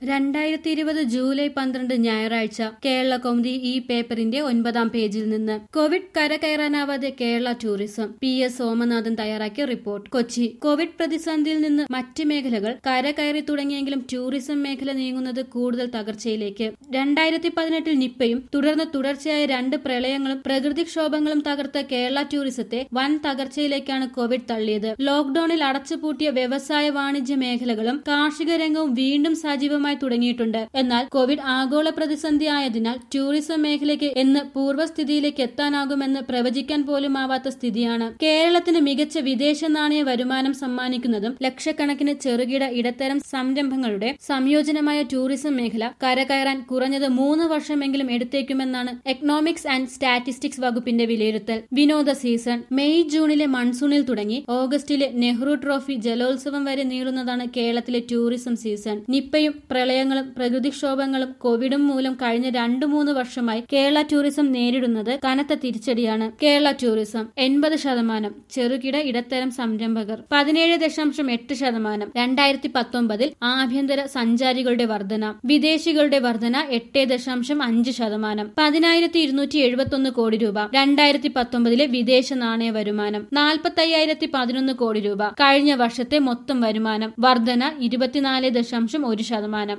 രണ്ടായിരത്തി ഇരുപത് ജൂലൈ പന്ത്രണ്ട് ഞായറാഴ്ച കേരള കൗമുദി ഈ പേപ്പറിന്റെ ഒൻപതാം പേജിൽ നിന്ന് കോവിഡ് കരകയറാനാവാതെ Kerala tourism P S Somanathan തയ്യാറാക്കിയ റിപ്പോർട്ട് കൊച്ചി കോവിഡ് പ്രതിസന്ധിയിൽ നിന്ന് മറ്റ് മേഖലകൾ കരകയറി തുടങ്ങിയെങ്കിലും ടൂറിസം മേഖല നീങ്ങുന്നത് കൂടുതൽ തകർച്ചയിലേക്ക് രണ്ടായിരത്തി പതിനെട്ടിൽ നിപ്പയും തുടർന്ന് തുടർച്ചയായ രണ്ട് പ്രളയങ്ങളും പ്രകൃതിക്ഷോഭങ്ങളും തകർത്ത കേരള ടൂറിസത്തെ വൻ തകർച്ചയിലേക്കാണ് കോവിഡ് തള്ളിയത് ലോക്ഡൌണിൽ അടച്ചുപൂട്ടിയ വ്യവസായ വാണിജ്യ മേഖലകളും കാർഷിക രംഗവും വീണ്ടും സജീവമായി തുടങ്ങിയിട്ടുണ്ട് എന്നാൽ കോവിഡ് ആഗോള പ്രതിസന്ധി ആയതിനാൽ ടൂറിസം മേഖലയ്ക്ക് എന്ന് പൂർവ്വസ്ഥിതിയിലേക്ക് എത്താനാകുമെന്ന് പ്രവചിക്കാൻ പോലും ആവാത്ത സ്ഥിതിയാണ് കേരളത്തിന് മികച്ച വിദേശ നാണയ വരുമാനം സമ്മാനിക്കുന്നതും ലക്ഷക്കണക്കിന് ചെറുകിട ഇടത്തരം സംരംഭങ്ങളുടെ സംയോജനമായ ടൂറിസം മേഖല കരകയറാൻ കുറഞ്ഞത് മൂന്ന് വർഷമെങ്കിലും എടുത്തേക്കുമെന്നാണ് എക്കണോമിക്സ് ആൻഡ് സ്റ്റാറ്റിസ്റ്റിക്സ് വകുപ്പിന്റെ വിലയിരുത്തൽ വിനോദ സീസൺ മെയ് ജൂണിലെ മൺസൂണിൽ തുടങ്ങി ഓഗസ്റ്റിലെ നെഹ്റു ട്രോഫി ജലോത്സവം വരെ നീളുന്നതാണ് കേരളത്തിലെ ടൂറിസം സീസൺ നിപ്പയും പ്രളയങ്ങളും പ്രകൃതിക്ഷോഭങ്ങളും കോവിഡും മൂലം കഴിഞ്ഞ രണ്ടു മൂന്ന് വർഷമായി കേരള ടൂറിസം നേരിടുന്നത് കനത്ത തിരിച്ചടിയാണ് കേരള ടൂറിസം എൺപത് ശതമാനം ചെറുകിട ഇടത്തരം സംരംഭകർ പതിനേഴ് ദശാംശം എട്ട് ശതമാനം രണ്ടായിരത്തി പത്തൊമ്പതിൽ ആഭ്യന്തര സഞ്ചാരികളുടെ വർധന വിദേശികളുടെ വർധന എട്ട് ദശാംശം അഞ്ച് ശതമാനം പതിനായിരത്തി ഇരുന്നൂറ്റി എഴുപത്തി ഒന്ന് കോടി രൂപ രണ്ടായിരത്തി പത്തൊമ്പതിലെ വിദേശ നാണയ വരുമാനം നാൽപ്പത്തി അയ്യായിരത്തി പതിനൊന്ന് കോടി രൂപ കഴിഞ്ഞ വർഷത്തെ മൊത്തം വരുമാനം വർധന ഇരുപത്തിനാല് ദശാംശം ഒരു ശതമാനം